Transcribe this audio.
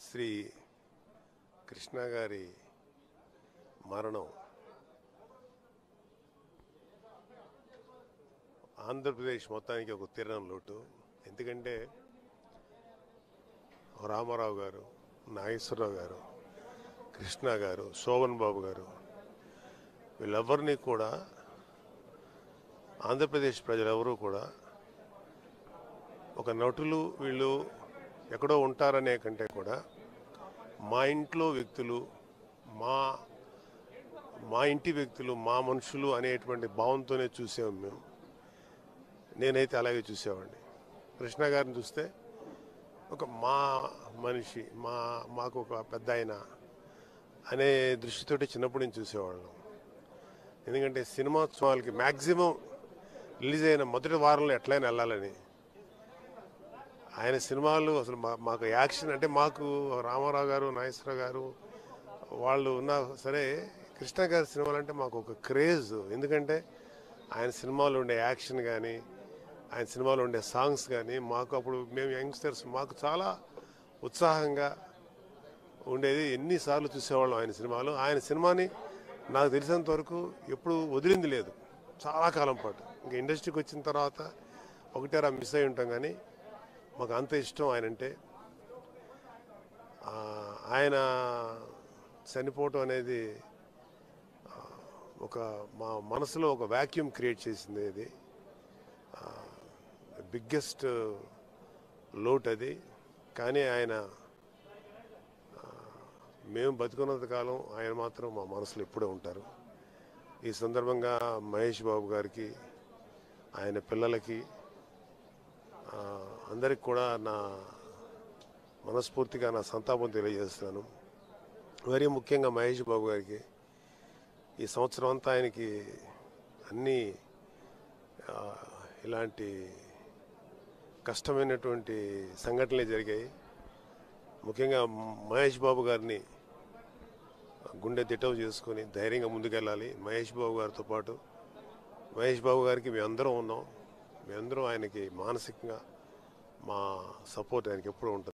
శ్రీ కృష్ణ గారి మరణం ఆంధ్రప్రదేశ్ మొత్తానికి ఒక తీరని లోటు ఎందుకంటే రామారావు గారు నాగేశ్వరరావు గారు కృష్ణ గారు శోభన్ బాబు గారు వీళ్ళెవరిని కూడా ఆంధ్రప్రదేశ్ ప్రజలెవరూ కూడా ఒక నటులు వీళ్ళు ఎక్కడో ఉంటారనే కంటే కూడా మా ఇంట్లో వ్యక్తులు మా మా ఇంటి వ్యక్తులు మా మనుషులు అనేటువంటి భావంతోనే చూసాము మేము నేనైతే అలాగే చూసేవాడిని కృష్ణ గారిని చూస్తే ఒక మా మనిషి మా మాకు ఒక పెద్ద ఆయన అనే దృష్టితోటి చిన్నప్పటి నుంచి చూసేవాళ్ళం ఎందుకంటే సినిమాోత్సవాలకి మ్యాక్సిమం రిలీజ్ అయిన మొదటి వారంలో ఎట్లయినా వెళ్ళాలని ఆయన సినిమాలు అసలు మా మాకు యాక్షన్ అంటే మాకు రామారావు గారు నాగేశ్వరరావు గారు వాళ్ళు ఉన్నా సరే కృష్ణ గారి సినిమాలు అంటే మాకు ఒక క్రేజ్ ఎందుకంటే ఆయన సినిమాలో ఉండే యాక్షన్ కానీ ఆయన సినిమాలో ఉండే సాంగ్స్ కానీ మాకు అప్పుడు మేము యంగ్స్టర్స్ మాకు చాలా ఉత్సాహంగా ఉండేది ఎన్నిసార్లు చూసేవాళ్ళం ఆయన సినిమాలు ఆయన సినిమాని నాకు తెలిసినంత వరకు ఎప్పుడు వదిలింది లేదు చాలా కాలం పాటు ఇంకా ఇండస్ట్రీకి వచ్చిన తర్వాత ఒకటేరా మిస్ అయి ఉంటాం కానీ మాకు అంత ఇష్టం ఆయన అంటే ఆ, ఆయన చనిపోవటం అనేది ఆ, ఒక మా మనసులో ఒక వ్యాక్యూమ్ క్రియేట్ చేసింది ఇది బిగ్గెస్ట్ లోట్ అది కానీ ఆయన ఆ, మేము బతుకున్నంత కాలం ఆయన మాత్రం మా మనసులో ఎప్పుడూ ఉంటారు ఈ సందర్భంగా మహేష్ బాబు గారికి ఆయన పిల్లలకి ఆ, అందరికి కూడా నా మనస్ఫూర్తిగా నా సంతాపం తెలియజేస్తున్నాను మరీ ముఖ్యంగా మహేష్ బాబు గారికి ఈ సంవత్సరం అంతా ఆయనకి అన్ని ఆ, ఇలాంటి కష్టమైనటువంటి సంఘటనలే జరిగాయి ముఖ్యంగా మహేష్ బాబు గారిని గుండె దిట్టవు చేసుకొని ధైర్యంగా ముందుకెళ్ళాలి మహేష్ బాబు గారితో పాటు మహేష్ బాబు గారికి మేమందరం ఉన్నాం మేమందరం ఆయనకి మానసికంగా మా సపోర్ట్ ఆయనకి ఎప్పుడూ ఉంటుంది